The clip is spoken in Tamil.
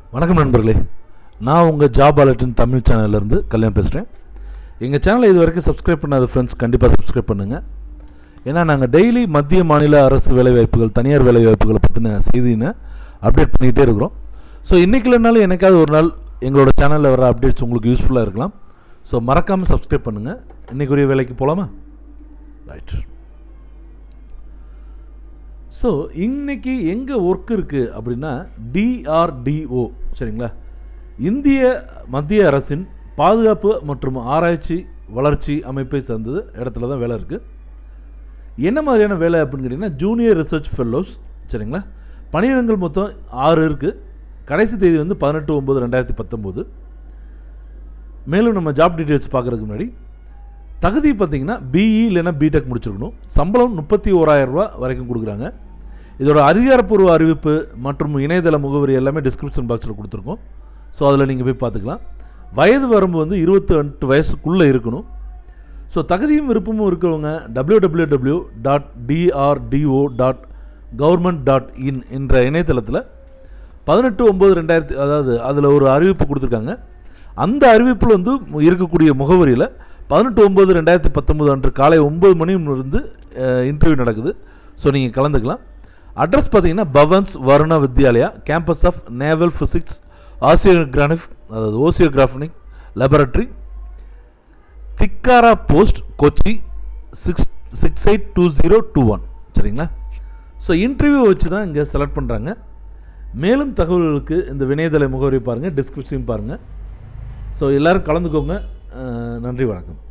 வணக்கம் நண்பர்களே நான் உங்கள் ஜாப் அலர்ட்டின் தமிழ் சேனல்லேருந்து கல்யாணம் பேசுகிறேன் எங்கள் சேனலை இது வரைக்கும் சப்ஸ்கிரைப் பண்ணாத ஃப்ரெண்ட்ஸ் கண்டிப்பாக சப்ஸ்கிரைப் பண்ணுங்கள் ஏன்னா நாங்கள் டெய்லி மத்திய மாநில அரசு வேலைவாய்ப்புகள் தனியார் வேலைவாய்ப்புகளை பற்றின செய்தினை அப்டேட் பண்ணிகிட்டே இருக்கிறோம் ஸோ இன்றைக்கி இல்லைனாலும் என்னைக்காவது ஒரு நாள் எங்களோட சேனலில் வர அப்டேட்ஸ் உங்களுக்கு யூஸ்ஃபுல்லாக இருக்கலாம் ஸோ மறக்காமல் சப்ஸ்கிரைப் பண்ணுங்கள் இன்றைக்குரிய வேலைக்கு போகலாமா ரைட் ஸோ இன்னைக்கு எங்கே ஒர்க் இருக்குது அப்படின்னா டிஆர்டிஓ சரிங்களா இந்திய மத்திய அரசின் பாதுகாப்பு மற்றும் ஆராய்ச்சி வளர்ச்சி அமைப்பை சார்ந்தது இடத்துல தான் வேலை இருக்குது என்ன மாதிரியான வேலை அப்படின்னு கேட்டிங்கன்னா ஜூனியர் ரிசர்ச் ஃபெல்லோஸ் சரிங்களா பணியிடங்கள் மொத்தம் ஆறு இருக்குது கடைசி தேதி வந்து பதினெட்டு ஒம்பது ரெண்டாயிரத்தி பத்தொம்போது மேலும் நம்ம ஜாப் டீட்டெயில்ஸ் பார்க்குறதுக்கு முன்னாடி தகுதி பார்த்தீங்கன்னா பிஇ இல்லைன்னா பிடெக் முடிச்சிருக்கணும் சம்பளம் முப்பத்தி ஓராயிரம் ரூபா வரைக்கும் கொடுக்குறாங்க இதோட அதிகாரப்பூர்வ அறிவிப்பு மற்றும் இணையதள முகவரி எல்லாமே டிஸ்கிரிப்ஷன் பாக்ஸில் கொடுத்துருக்கோம் ஸோ அதில் நீங்கள் போய் பார்த்துக்கலாம் வயது வரம்பு வந்து இருபத்தி எட்டு வயசுக்குள்ளே இருக்கணும் ஸோ தகுதியும் விருப்பமும் இருக்கிறவங்க W W W dot DRDO dot government dot in என்ற இணையதளத்தில் பதினெட்டு ஒம்பது ரெண்டாயிரத்தி அதாவது அதில் ஒரு அறிவிப்பு கொடுத்துருக்காங்க அந்த அறிவிப்பில் வந்து இருக்கக்கூடிய முகவரியில் பதினெட்டு ஒம்பது ரெண்டாயிரத்தி பத்தொம்போது அன்று காலை ஒம்பது மணியிலிருந்து இன்டர்வியூ நடக்குது ஸோ நீங்கள் கலந்துக்கலாம் அட்ரஸ் பார்த்தீங்கன்னா Bhavans Varuna Vidyalaya campus of naval physics oceanographic அதாவது oceanographic laboratory Thrikkakara post Kochi six six eight two zero two one சரிங்களா ஸோ இன்டர்வியூ வச்சு தான் இங்கே செலக்ட் பண்ணுறாங்க மேலும் தகவல்களுக்கு இந்த வினையதள முகவரி பாருங்கள் டிஸ்கிரிப்ஷன் பாருங்கள் ஸோ எல்லோரும் கலந்துக்கோங்க அஹ் நன்றி வணக்கம்